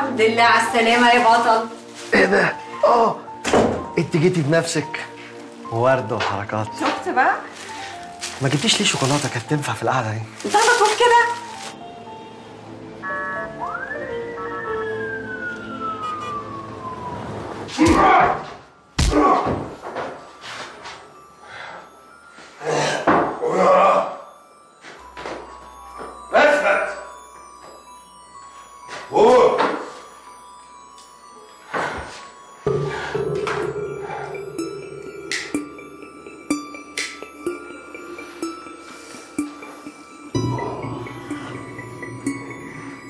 الحمد لله على السلامة يا بطل ايه ده؟ اه انت جيتي بنفسك ورد وحركات شفت بقى؟ ما جبتيش ليه شوكولاته كانت تنفع في القعده دي انت على طول كده